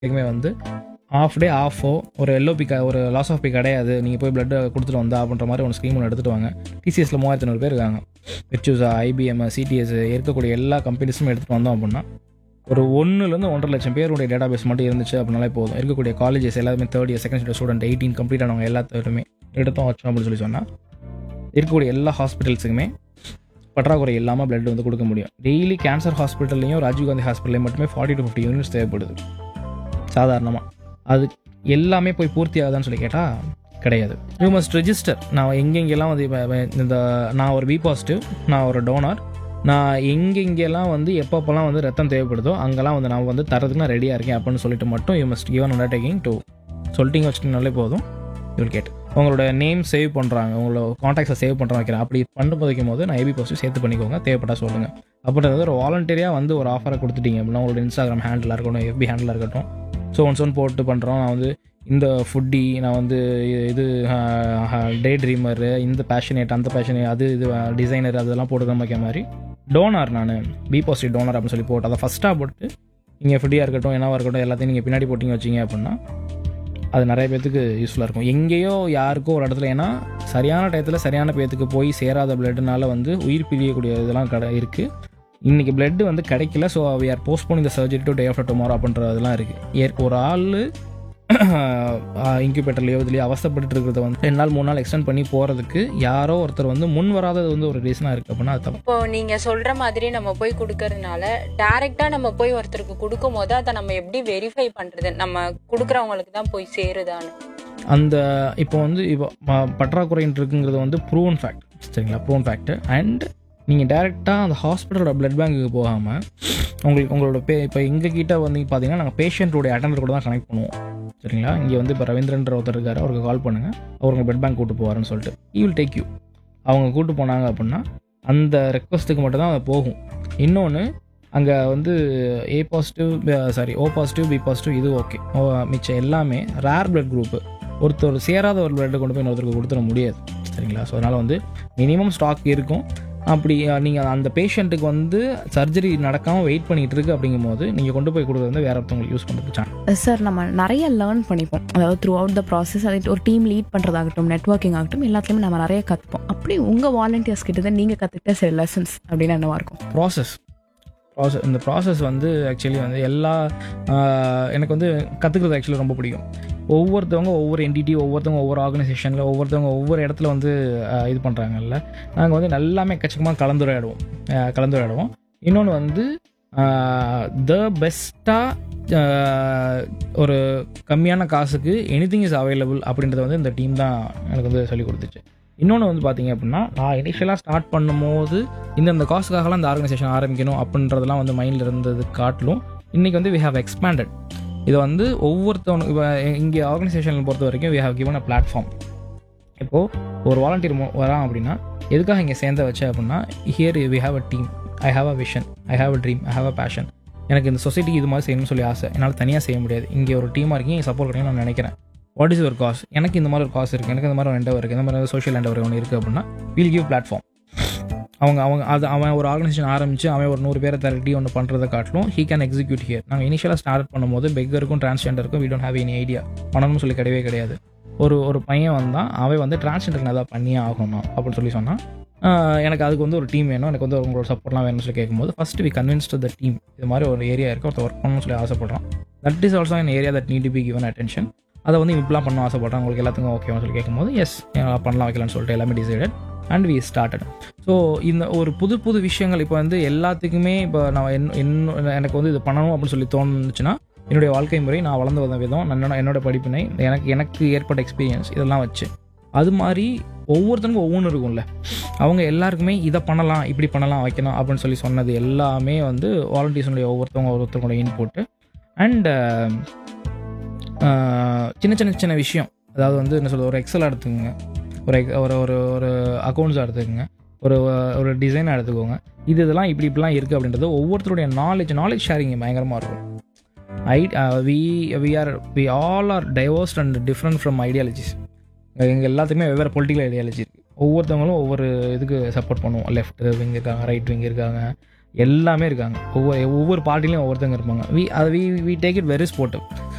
வரைக்குமே வந்து ஆஃப் டே ஆஃபோ ஒரு எல்ஓபி க ஒரு லாஸ் ஆஃப் பே கிடையாது நீங்கள் போய் பிளட் கொடுத்துட்டு வந்தா அப்படின்ற மாதிரி ஒரு ஸ்கீம் ஒன்று எடுத்துட்டு வாங்க டிசிஎஸ்ல மூவாயிரத்தி ஐநூறு பேர் இருக்காங்க வெச்சூஸா ஐபிஎம் சிடிஎஸ் இருக்கக்கூடிய எல்லா கம்பெனிஸும் எடுத்துகிட்டு வந்தோம் அப்படின்னா ஒரு ஒன்றுலேருந்து ஒன்றரை லட்சம் பேருடைய டேட்டா பேஸ் மட்டும் இருந்துச்சு அப்படின்னாலே போதும் இருக்கக்கூடிய காலேஜஸ் எல்லாருமே third year second year student eighteen complete ஆனவங்க எல்லாத்தையுமே எடுத்தோம் வச்சோம் அப்படின்னு சொல்லி சொன்னால் இருக்கக்கூடிய எல்லா ஹாஸ்பிட்டல்ஸுக்குமே பற்றாக்குறை இல்லாமல் blood வந்து கொடுக்க முடியும் டெய்லி கேன்சர் ஹாஸ்பிட்டல்லையும் ராஜீவ்காந்தி ஹாஸ்பிட்டல்லையும் மட்டுமே ஃபார்ட்டி டு ஃபிஃப்டி யூனிட்ஸ் தேவைப்படுது சாதாரணமாக அது எல்லாமே போய் பூர்த்தி ஆகுதான்னு சொல்லி கேட்டால் கிடையாது யூ மஸ்ட் ரெஜிஸ்டர் நான் எங்கெங்கெல்லாம் வந்து இப்ப- இப்ப இந்த நான் ஒரு பி பாசிட்டிவ் நான் ஒரு டோனர் நான் எங்கெங்கெல்லாம் வந்து எப்பப்போல்லாம் வந்து ரத்தம் தேவைப்படுதோ அங்கெல்லாம் வந்து நான் வந்து தரதுக்கு நான் ரெடியாக இருக்கேன் அப்படின்னு சொல்லிட்டு மட்டும் you must given undertaking to சொல்லிட்டீங்க வச்சுக்கினாலே போதும் யூல் கேட் உங்களோட நேம் சேவ் பண்ணுறாங்க உங்களோட காண்டாக்ட்ஸை சேவ் பண்ணுற வைக்கிறேன் அப்படி பண்ண வைக்கும் போது நான் ஏபி பாசிட்டிவ் சேர்த்து பண்ணிக்கோங்க தேவைப்பட்டா சொல்லுங்கள் அப்படின்றது ஒரு வாலண்டியராக வந்து ஒரு ஆஃபரை கொடுத்துட்டீங்க அப்படின்னா உங்களோட இன்ஸ்டாகிராம் ஹேண்டிலாக இருக்கட்டும் எஃபி ஹேண்டிலாக இருக்கட்டும் ஸோ ஒன்ஸ் ஒன் போட்டு பண்ணுறோம் நான் வந்து இந்த ஃபுட்டி நான் வந்து இ- இது டே ட்ரீமரு இந்த பேஷனேட் அந்த பேஷனேட் அது இது டிசைனர் அதெல்லாம் போட்டு வைக்க மாதிரி டோனார் நான் பி பாசிட்டிவ் டோனர் அப்படின்னு சொல்லி போட்டு அதை ஃபஸ்ட்டாக போட்டு நீங்கள் ஃபுட்டியாக இருக்கட்டும் என்னவாக இருக்கட்டும் எல்லாத்தையும் நீங்கள் பின்னாடி போட்டிங்க வச்சிங்க அப்படின்னா அது நிறைய பேர்த்துக்கு யூஸ்ஃபுல்லாக இருக்கும் எங்கேயோ யாருக்கோ ஒரு இடத்துல ஏன்னா சரியான டயத்தில் சரியான பேர்த்துக்கு போய் சேராத பிளட்னால வந்து உயிர் பிரியக்கூடிய இதெல்லாம் கடை இருக்குது இன்றைக்கி பிளட் வந்து கிடைக்கல ஸோ வி ஆர் போஸ்ட்போன் இந்த surgery today after tomorrow அப்படின்றதெல்லாம் இருக்குது ஏற்க ஒரு ஆள் இன்குபேட்டர்லையோ இதுலையோ அவஸ்தப்பட்டு இருக்கிறத வந்து ரெண்டு நாள் மூணு நாள் எக்ஸ்டெண்ட் பண்ணி போகிறதுக்கு யாரோ ஒருத்தர் வந்து முன் வராதது வந்து ஒரு ரீசனாக இருக்குது அப்படின்னா அது தப்பு இப்போ நீங்க சொல்ற மாதிரி நம்ம போய் கொடுக்கறதுனால டைரக்டா நம்ம போய் ஒருத்தருக்கு கொடுக்கும் போது அதை நம்ம எப்படி வெரிஃபை பண்றது நம்ம கொடுக்கறவங்களுக்கு தான் போய் சேருதான்னு அந்த இப்போ வந்து இப்போ ம- பற்றாக்குறைன்னு இருக்குங்கிறது வந்து ப்ரூவன் ஃபேக்ட் சரிங்களா ப்ரூவன் ஃபேக்ட் அண்ட் நீங்கள் டேரெக்டாக அந்த ஹாஸ்பிட்டலோட பிளட் பேங்க்குக்கு போகாமல் உங்களுக்கு உங்களோட பே இப்போ எங்கள் கிட்ட வந்து பார்த்தீங்கன்னா நாங்கள் பேஷண்ட்டோடைய அட்டண்டர் கூட தான் கனெக்ட் பண்ணுவோம் சரிங்களா இங்கே வந்து இப்போ ரவீந்திரன்ற ஒருத்தர் இருக்காரு அவருக்கு கால் பண்ணுங்கள் அவர் உங்கள் பிளட் பேங்க் கூட்டு போவாருன்னு சொல்லிட்டு ஈ வில் டேக் யூ அவங்க கூட்டு போனாங்க அப்படின்னா அந்த ரெக்வஸ்ட்டுக்கு மட்டும் தான் அது போகும் இன்னொன்று அங்கே வந்து A positive sorry O positive B positive இது ஓகே மிச்சம் எல்லாமே ரேர் பிளட் குரூப்பு ஒருத்தர் சேராத ஒரு பிளட்டை கொண்டு போய் இன்னொருத்தருக்கு கொடுத்துட முடியாது சரிங்களா ஸோ அதனால் வந்து மினிமம் ஸ்டாக் இருக்கும் அப்படி நீங்கள் அந்த பேஷண்ட்டுக்கு வந்து சர்ஜரி நடக்காமல் வெயிட் பண்ணிட்டு இருக்கு அப்படிங்கும் போது நீங்கள் கொண்டு போய் கொடுக்குறது வந்து வேற ஒருத்தவங்களுக்கு யூஸ் பண்ணுறதுக்கு சான்ஸ் சார் நம்ம நிறைய லேர்ன் பண்ணிப்போம் அதாவது த்ரூ அவுட் த ப்ராசஸ் அது ஒரு டீம் லீட் பண்ணுறதாகட்டும் நெட்ஒர்க்கிங் ஆகட்டும் எல்லாத்துலேயுமே நம்ம நிறைய கற்றுப்போம் அப்படி உங்கள் வாலண்டியர்ஸ் கிட்ட தான் நீங்கள் கற்றுக்கிட்ட சில லெசன்ஸ் அப்படின்னு என்னவா இருக்கும் ப்ராசஸ் ப்ராசஸ் இந்த ப்ராசஸ் வந்து ஆக்சுவலி வந்து எல்லா ஆஹ், எனக்கு வந்து கற்றுக்கிறது ஆக்சுவலி ரொம்ப பிடிக்கும் ஒவ்வொருத்தவங்க ஒவ்வொரு என்டிட்டி ஒவ்வொருத்தவங்க ஒவ்வொரு ஆர்கனைசேஷனில் ஒவ்வொருத்தவங்க ஒவ்வொரு இடத்துல வந்து ஆஹ், இது பண்ணுறாங்கல்ல நாங்கள் வந்து எல்லாமே எக்கச்சக்கமாக கலந்துரையாடுவோம் ஆஹ், கலந்துரையாடுவோம் இன்னொன்று வந்து த பெஸ்ட்டாக ஒரு கம்மியான காசுக்கு எனிதிங் இஸ் அவைலபிள் அப்படின்றத வந்து இந்த டீம் தான் எனக்கு வந்து சொல்லி கொடுத்துச்சு இன்னொன்று வந்து பார்த்தீங்க அப்படின்னா நான் இனிஷியலாக ஸ்டார்ட் பண்ணும்போது இந்தந்த காசுக்காகலாம் இந்த ஆர்கனைசேஷன் ஆரம்பிக்கணும் அப்படின்றதெல்லாம் வந்து மைண்டில் இருந்தது காட்டிலும் இன்றைக்கி வந்து வி ஹவ் எக்ஸ்பேண்டட் இது வந்து ஒவ்வொருத்தவனு இப்போ இங்கே ஆர்கனைசேஷன் பொறுத்த வரைக்கும் we have given a platform இப்போது ஒரு வாலண்டியர் வரான் அப்படின்னா எதுக்காக இங்கே சேர்ந்த வச்சேன் அப்படின்னா here we have a team I have a vision I have a dream I have a passion எனக்கு இந்த சொசைட்டிக்கு இது மாதிரி செய்யணும்னு சொல்லி ஆசை என்னால் தனியாக செய்ய முடியாது இங்கே ஒரு டீமாக இருக்கீங்க சப்போர்ட் கிடைக்கும் நான் நினைக்கிறேன் வாட் இஸ் ஒரு காஸ் எனக்கு இந்த மாதிரி ஒரு காசு இருக்குது எனக்கு இந்த மாதிரி ஒரு எண்டவர் இருக்குது இந்த மாதிரி சோஷியல் எண்டவர் ஒன்று இருக்குது அப்படின்னா வில் கிவ் பிளாட்ஃபார்ம் அவங்க அவங்க அது அவன் ஒரு ஆர்கனைசேஷன் ஆரம்பித்து அவன் ஒரு நூறு பேரை திரட்டி ஒன்று பண்ணுறதை காட்டிலும் ஹீ கேன் எக்ஸிக்யூட் ஹியர் நாங்கள் இனிஷியலாக ஸ்டார்ட் பண்ணும்போது பெக்கருக்கும் டிரான்ஸ்ஜெண்டருக்கும் we don't have any idea பண்ணணும்னு சொல்லி கிடையவே கிடையாது ஒரு ஒரு பையன் வந்தான் அவன் வந்து டிரான்ஸ்ஜெண்டருக்கு நல்லா பண்ணியே ஆகணும் அப்படின்னு சொல்லி சொன்னான் ஆஹ் எனக்கு அதுக்கு வந்து ஒரு டீம் வேணும் எனக்கு வந்து உங்களோட சப்போர்ட்லாம் வேணும்னு சொல்லி கேட்கும்போது first we convinced the team இது மாதிரி ஒரு ஏரியா இருக்குது ஒருத்தர் ஒர்க் பண்ணணும்னு சொல்லி ஆசைப்படுறான் that is also an area that need to be given attention அதை வந்து இப்படிலாம் பண்ண ஆசைப்படுறேன் உங்களுக்கு எல்லாத்துக்கும் ஓகேன்னு சொல்லி கேட்கும்போது எஸ் பண்ணலாம் வைக்கலாம்னு சொல்லிட்டு எல்லாமே decided and we started so இந்த ஒரு புது புது விஷயங்கள் இப்போ வந்து எல்லாத்துக்குமே இப்போ நான் என் என்ன எனக்கு வந்து இது பண்ணணும் அப்படின்னு சொல்லி தோணுச்சுன்னா என்னுடைய வாழ்க்கை முறை நான் வளர்ந்து வந்த விதம் என்னோட என்னோட படிப்பினை எனக்கு எனக்கு ஏற்பட்ட எக்ஸ்பீரியன்ஸ் இதெல்லாம் வச்சு அது மாதிரி ஒவ்வொருத்தருக்கும் ஒவ்வொன்று இருக்கும்ல அவங்க எல்லாருக்குமே இதை பண்ணலாம் இப்படி பண்ணலாம் வைக்கணும் அப்படின்னு சொல்லி சொன்னது எல்லாமே வந்து வாலண்டியர்ஸுடைய ஒவ்வொருத்தவங்க ஒவ்வொருத்தவங்களோட இன்புட்டு அண்ட் சின்ன சின்ன சின்ன விஷயம் அதாவது வந்து என்ன சொல்றது ஒரு எக்ஸல் எடுத்துக்கோங்க ஒரு ex- ஒரு ஒரு ஒரு அக்கௌண்ட்ஸ் எடுத்துக்கோங்க ஒரு ஒரு டிசைனை எடுத்துக்கோங்க இது இதெல்லாம் இப்படி இப்படிலாம் இருக்குது அப்படின்றது ஒவ்வொருத்தருடைய நாலேஜ் நாலேஜ் ஷேரிங் பயங்கரமாக இருக்கும் I we we are we all are diverse and different from ideologies எங்கள் எல்லாத்துக்குமே வெவ்வேறு பொலிட்டிக்கல் ஐடியாலஜி இருக்குது ஒவ்வொருத்தவங்களும் ஒவ்வொரு இதுக்கு சப்போர்ட் பண்ணுவோம் லெஃப்ட் விங் இருக்காங்க ரைட் விங் இருக்காங்க எல்லாமே இருக்காங்க ஒவ்வொரு ஒவ்வொரு பார்ட்டிலையும் ஒவ்வொருத்தங்க இருப்பாங்க வி அது we we take it very sportive